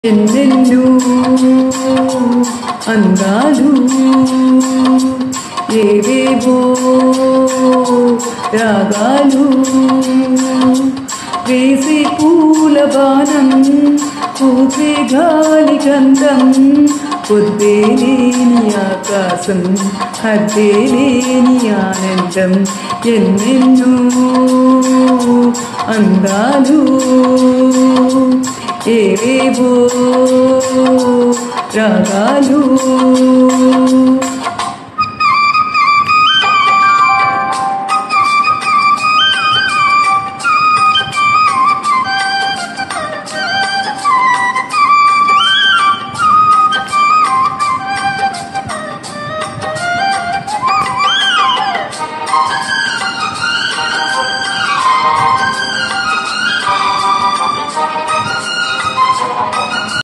ఎన్నెన్నో అందాలు ఏవేవో రాగాలు వేసి పూల బాణం పూసే గాలి గంధం పొద్దే లేని ఆకాశం హద్దే లేని ఆనందం ఎన్నెన్నో అందాలు ఏవేవో రాగాలు